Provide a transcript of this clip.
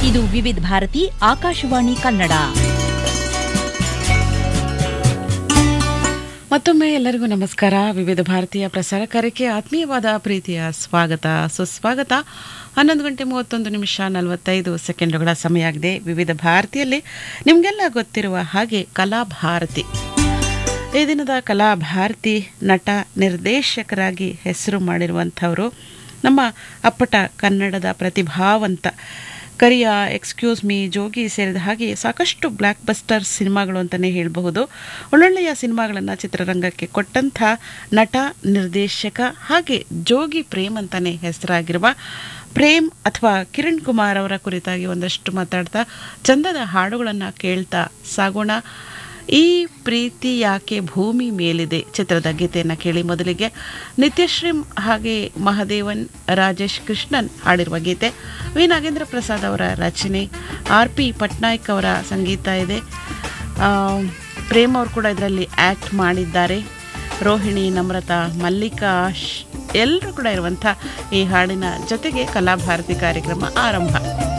ಇದು ವಿವಿಧ ಭಾರತಿ ಆಕಾಶವಾಣಿ ಕನ್ನಡ ಮತ್ತೊಮ್ಮೆ ಎಲ್ಲರಿಗೂ ನಮಸ್ಕಾರ ವಿವಿಧ ಭಾರತೀಯ ಪ್ರಸಾರ ಕಾರ್ಯಕ್ಕೆ ಆತ್ಮೀಯವಾದ ಪ್ರೀತಿಯ ಸ್ವಾಗತ ಸುಸ್ವಾಗತ ಹನ್ನೊಂದು ಗಂಟೆ ಮೂವತ್ತೊಂದು ನಿಮಿಷ ನಲವತ್ತೈದು ಸೆಕೆಂಡುಗಳ ಸಮಯ ಆಗಿದೆ ವಿವಿಧ ಭಾರತಿಯಲ್ಲಿ ನಿಮಗೆಲ್ಲ ಗೊತ್ತಿರುವ ಹಾಗೆ ಕಲಾಭಾರತಿ ಈ ದಿನದ ಕಲಾಭಾರತಿ ನಟ ನಿರ್ದೇಶಕರಾಗಿ ಹೆಸರು ಮಾಡಿರುವಂಥವರು ನಮ್ಮ ಅಪ್ಪಟ ಕನ್ನಡದ ಪ್ರತಿಭಾವಂತ ಕರಿಯ ಎಕ್ಸ್ಕ್ಯೂಸ್ ಮೀ ಜೋಗಿ ಸೇರಿದ ಹಾಗೆ ಸಾಕಷ್ಟು ಬ್ಲ್ಯಾಕ್ ಬಸ್ಟರ್ ಸಿನಿಮಾಗಳು ಅಂತಲೇ ಹೇಳಬಹುದು ಒಳ್ಳೊಳ್ಳೆಯ ಸಿನಿಮಾಗಳನ್ನು ಚಿತ್ರರಂಗಕ್ಕೆ ಕೊಟ್ಟಂಥ ನಟ ನಿರ್ದೇಶಕ ಹಾಗೆ ಜೋಗಿ ಪ್ರೇಮ್ ಅಂತಲೇ ಹೆಸರಾಗಿರುವ ಪ್ರೇಮ್ ಅಥವಾ ಕಿರಣ್ ಕುಮಾರ್ ಅವರ ಕುರಿತಾಗಿ ಒಂದಷ್ಟು ಮಾತಾಡ್ತಾ ಚಂದದ ಹಾಡುಗಳನ್ನು ಕೇಳ್ತಾ ಸಾಗೋಣ ಈ ಪ್ರೀತಿ ಯಾಕೆ ಭೂಮಿ ಮೇಲಿದೆ ಚಿತ್ರದ ಗೀತೆಯನ್ನು ಕೇಳಿ ಮೊದಲಿಗೆ ನಿತ್ಯಶ್ರೀ ಹಾಗೆ ಮಹದೇವನ್ ರಾಜೇಶ್ ಕೃಷ್ಣನ್ ಹಾಡಿರುವ ಗೀತೆ ವಿ ನಾಗೇಂದ್ರ ಪ್ರಸಾದ್ ಅವರ ರಚನೆ ಆರ್ ಪಿ ಪಟ್ನಾಯಕ್ ಅವರ ಸಂಗೀತ ಇದೆ ಆ, ಪ್ರೇಮ್ ಅವರು ಕೂಡ ಇದರಲ್ಲಿ ಆ್ಯಕ್ಟ್ ಮಾಡಿದ್ದಾರೆ ರೋಹಿಣಿ ನಮ್ರತಾ ಮಲ್ಲಿಕಾ ಎಲ್ಲರೂ ಕೂಡ ಇರುವಂಥ ಈ ಹಾಡಿನ ಜೊತೆಗೆ ಕಲಾಭಾರತಿ ಕಾರ್ಯಕ್ರಮ ಆರಂಭ